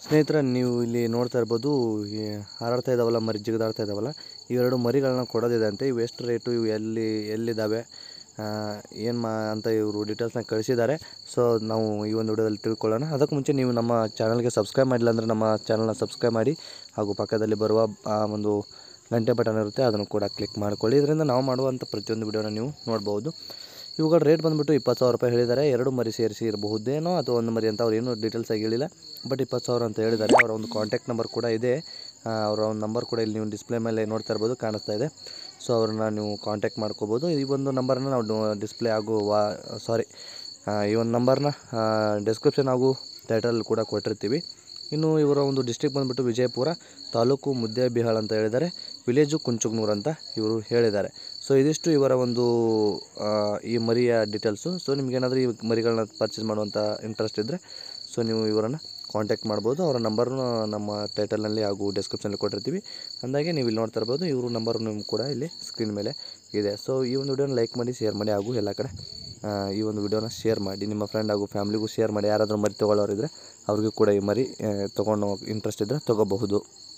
ಸ್ನೇಹಿತರೆ ನೀವು ಇಲ್ಲಿ ನೋಡ್ತಾ ಇರ್ಬೋದು ಈ ಹಾರಾಡ್ತಾ ಇದ್ದಾವಲ್ಲ ಮರಿ ಜಿಗಿದಾಡ್ತಾ ಇದ್ದಾವಲ್ಲ ಇವೆರಡು ಮರಿಗಳನ್ನ ಕೊಡೋದಿದೆ ಅಂತೆ ಇವು ಎಷ್ಟು ರೇಟು ಇವು ಎಲ್ಲಿ ಎಲ್ಲಿದ್ದಾವೆ ಏನು ಮಾ ಅಂತ ಇವರು ಡೀಟೇಲ್ಸ್ನ ಕಳಿಸಿದ್ದಾರೆ ಸೊ ನಾವು ಈ ಒಂದು ವಿಡಿಯೋದಲ್ಲಿ ತಿಳ್ಕೊಳ್ಳೋಣ ಅದಕ್ಕೆ ಮುಂಚೆ ನೀವು ನಮ್ಮ ಚಾನಲ್ಗೆ ಸಬ್ಸ್ಕ್ರೈಬ್ ಮಾಡಿಲ್ಲ ಅಂದರೆ ನಮ್ಮ ಚಾನಲ್ನ ಸಬ್ಸ್ಕ್ರೈಬ್ ಮಾಡಿ ಹಾಗೂ ಪಕ್ಕದಲ್ಲಿ ಬರುವ ಆ ಒಂದು ಗಂಟೆ ಬಟನ್ ಇರುತ್ತೆ ಅದನ್ನು ಕೂಡ ಕ್ಲಿಕ್ ಮಾಡ್ಕೊಳ್ಳಿ ಇದರಿಂದ ನಾವು ಮಾಡುವಂಥ ಪ್ರತಿಯೊಂದು ವಿಡಿಯೋನ ನೀವು ನೋಡ್ಬೋದು ಇವುಗಳ ರೇಟ್ ಬಂದುಬಿಟ್ಟು ಇಪ್ಪತ್ತು ಸಾವಿರ ರೂಪಾಯಿ ಹೇಳಿದ್ದಾರೆ ಎರಡು ಮರಿ ಸೇರಿಸಿ ಇರಬಹುದೇನೋ ಅಥವಾ ಒಂದು ಮರಿ ಅಂತ ಅವ್ರು ಏನೂ ಡೀಟೇಲ್ಸ್ ಆಗಿ ಹೇಳಿಲ್ಲ ಬಟ್ ಇಪ್ಪತ್ತು ಸಾವಿರ ಅಂತ ಹೇಳಿದ್ದಾರೆ ಅವರ ಒಂದು ಕಾಂಟ್ಯಾಕ್ಟ್ ನಂಬರ್ ಕೂಡ ಇದೆ ಆ, ಅವರ ಒಂದು ನಂಬರ್ ಕೂಡ ಇಲ್ಲಿ ನೀವು ಡಿಸ್ಪ್ಲೇ ಮೇಲೆ ನೋಡ್ತಾ ಇರ್ಬೋದು ಕಾಣಿಸ್ತಾ ಇದೆ ಸೊ ಅವ್ರನ್ನ ನೀವು ಕಾಂಟ್ಯಾಕ್ಟ್ ಮಾಡ್ಕೋಬೋದು ಈ ಒಂದು ನಂಬರನ್ನ ನಾವು ಡಿಸ್ಪ್ಲೇ ಆಗೋ ವಾ ಸಾರಿ ಈ ಒಂದು ನಂಬರ್ನ ಡಿಸ್ಕ್ರಿಪ್ಷನ್ ಹಾಗೂ ಟೈಟಲ್ ಕೂಡ ಕೊಟ್ಟಿರ್ತೀವಿ ಇನ್ನು ಇವರ ಒಂದು ಡಿಸ್ಟ್ರಿಕ್ಟ್ ಬಂದುಬಿಟ್ಟು ವಿಜಯಪುರ ತಾಲೂಕು ಮುದ್ದೇಬಿಹಾಳ್ ಅಂತ ಹೇಳಿದ್ದಾರೆ ವಿಲೇಜು ಕುಂಚುಗ್ನೂರು ಅಂತ ಇವರು ಹೇಳಿದ್ದಾರೆ ಸೊ ಇದಿಷ್ಟು ಇವರ ಒಂದು ಆ, ಈ ಮರಿಯ ಡೀಟೇಲ್ಸು ಸೊ ನಿಮ್ಗೇನಾದರೂ ಈ ಮರಿಗಳನ್ನ ಪರ್ಚೇಸ್ ಮಾಡುವಂಥ ಇಂಟ್ರೆಸ್ಟ್ ಇದ್ದರೆ ಸೊ ನೀವು ಇವರನ್ನು ಕಾಂಟ್ಯಾಕ್ಟ್ ಮಾಡ್ಬೋದು ಅವರ ನಂಬರ್ನು ನಮ್ಮ ಟೈಟಲ್ನಲ್ಲಿ ಹಾಗೂ ಡಿಸ್ಕ್ರಿಪ್ಷನಲ್ಲಿ ಕೊಟ್ಟಿರ್ತೀವಿ ಅಂದಾಗೆ ನೀವು ಇಲ್ಲಿ ನೋಡ್ತಾ ಇರ್ಬೋದು ಇವರು ನಂಬರ್ ನಿಮ್ಗೆ ಕೂಡ ಇಲ್ಲಿ ಸ್ಕ್ರೀನ್ ಮೇಲೆ ಇದೆ ಸೊ ಈ ಒಂದು ವಿಡಿಯೋನ ಲೈಕ್ ಮಾಡಿ ಶೇರ್ ಮಾಡಿ ಹಾಗೂ ಎಲ್ಲ ಕಡೆ ಆ, ಈ ಒಂದು ವಿಡಿಯೋನ ಶೇರ್ ಮಾಡಿ ನಿಮ್ಮ ಫ್ರೆಂಡ್ ಹಾಗೂ ಫ್ಯಾಮ್ಲಿಗೂ ಶೇರ್ ಮಾಡಿ ಯಾರಾದರೂ ಮರಿ ತೊಗೊಳ್ಳೋರಿದ್ರೆ ಅವ್ರಿಗೂ ಕೂಡ ಈ ಮರಿ ತೊಗೊಂಡು ಇಂಟ್ರೆಸ್ಟ್ ಇದ್ದರೆ ತೊಗೋಬಹುದು